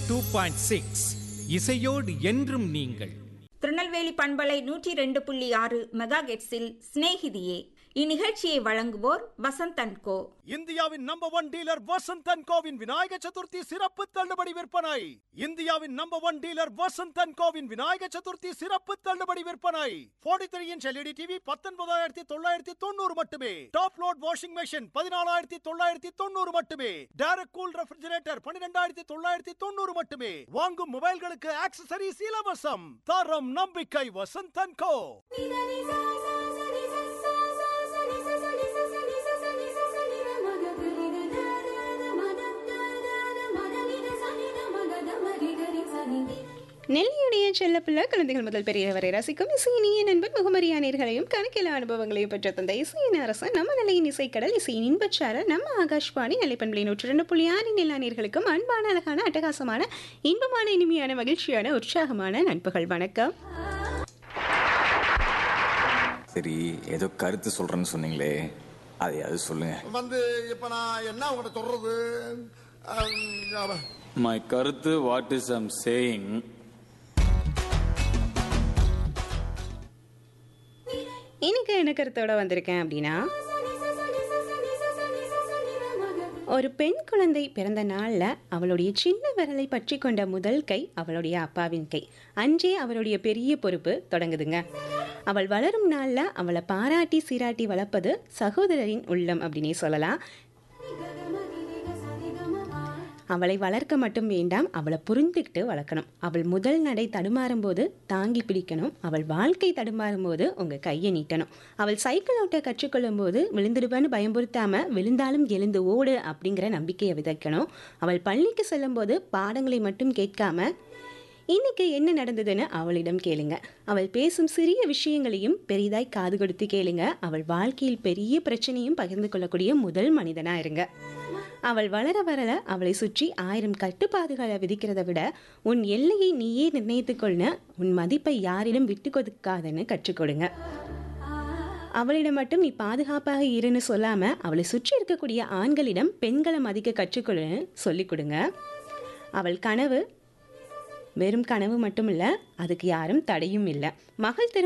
two point six இசையோடு என்றும் நீங்கள் திருநெல்வேலி பண்பலை நூற்றி ரெண்டு புள்ளி ஆறு மெகா கெட்ஸில் சிநேகிதியே இந்நிகழ்ச்சியை வழங்குவோர் வசந்த் அண்ட் கோ இந்தியாவின் number one dealer Vasanth and கோவின் விநாயக சதுர்த்தி சிறப்பு தள்ளுபடி விற்பனை இந்தியாவின் number one dealer Vasanth and கோவின் விநாயக சதுர்த்தி சிறப்பு தள்ளுபடி விற்பனை 43 த்ரீ இன்ச் எல்இடி டிவி பத்தொன்பதாயிரத்தி தொள்ளாயிரத்தி தொண்ணூறு மட்டுமே டாப் லோட் வாஷிங் மெஷின் பதினாலாயிரத்தி தொள்ளாயிரத்தி தொண்ணூறு மட்டுமே டேரக்ட் கூல் ரெஃப்ரிஜரேட்டர் பன்னிரெண்டாயிரத்தி தொள்ளாயிரத்தி தொண்ணூறு மட்டுமே வாங்கும் மொபைல்களுக்கு ஆக்சசரிஸ் இலவசம் தரம் நம்பிக்கை வசந்த் அண்ட் கோ நெல்லியுடைய செல்லப்பிள்ளை குழந்தைகள் முதல் பெரியவரை ரசிக்கும் இசையினிய நண்பன் முகமரியானர்களையும் கணக்கில அனுபவங்களையும் பெற்ற தந்த இசையின் அரசன் நம்ம நிலையின் இசைக்கடல் இசையின் இன்பச்சார நம்ம ஆகாஷ்வாணி நிலைப்பண்பலை நூற்று ரெண்டு புள்ளி ஆறு நிலானீர்களுக்கும் அன்பான அழகான அட்டகாசமான இன்பமான இனிமையான மகிழ்ச்சியான உற்சாகமான நண்பர்கள் வணக்கம் சரி ஏதோ கருத்து சொல்றேன்னு சொன்னீங்களே அதையாவது சொல்லுங்க வந்து இப்ப நான் என்ன உங்கள்கிட்ட சொல்றது அஹ், மை கருத்து வாட் இஸ் ஐம் சேயிங் இன்னைக்கு என்ன கருத்தோட வந்திருக்கேன் அப்படின்னா ஒரு பெண் குழந்தை பிறந்த நாள்ல அவளுடைய சின்ன விரலை பற்றி கொண்ட முதல் கை அவளுடைய அப்பாவின் கை அன்றே அவளுடைய பெரிய பொறுப்பு தொடங்குதுங்க அவள் வளரும் நாள்ல அவளை பாராட்டி சீராட்டி வளர்ப்பது சகோதரரின் உள்ளம் அப்படின்னே சொல்லலாம் அவளை வளர்க்க மட்டும் வேண்டாம் அவளை புரிந்துக்கிட்டு வளர்க்கணும் அவள் முதல் நடை தடுமாறும் போது தாங்கி பிடிக்கணும் அவள் வாழ்க்கை தடுமாறும் போது உங்கள் கையை நீட்டணும் அவள் சைக்கிள் ஓட்ட கற்றுக்கொள்ளும் போது விழுந்துடுவேன்னு பயம்புறுத்தாம விழுந்தாலும் எழுந்து ஓடு அப்படிங்கிற நம்பிக்கையை விதைக்கணும் அவள் பள்ளிக்கு செல்லும்போது பாடங்களை மட்டும் கேட்காம இன்னைக்கு என்ன நடந்ததுன்னு அவளிடம் கேளுங்க அவள் பேசும் சிறிய விஷயங்களையும் பெரிதாய் காது கொடுத்து கேளுங்க அவள் வாழ்க்கையில் பெரிய பிரச்சனையும் பகிர்ந்து கொள்ளக்கூடிய முதல் மனிதனா இருங்க அவள் வளர வளர அவளை சுற்றி ஆயிரம் கட்டுப்பாடுகளை விதிக்கிறதை விட உன் எல்லையை நீயே நிர்ணயித்துக் கொள்ள உன் மதிப்பை யாரிடம் விட்டு கொடுக்காதன்னு கற்றுக் கொடுங்க அவளிடம் மட்டும் நீ பாதுகாப்பாக இருன்னு சொல்லாம அவளை சுற்றி இருக்கக்கூடிய ஆண்களிடம் பெண்களை மதிக்க கற்றுக்கொள்ளுன்னு சொல்லிக் கொடுங்க அவள் கனவு வெறும் கனவு மட்டும் இல்லை அதுக்கு யாரும் தடையும் இல்லை மகள் திரு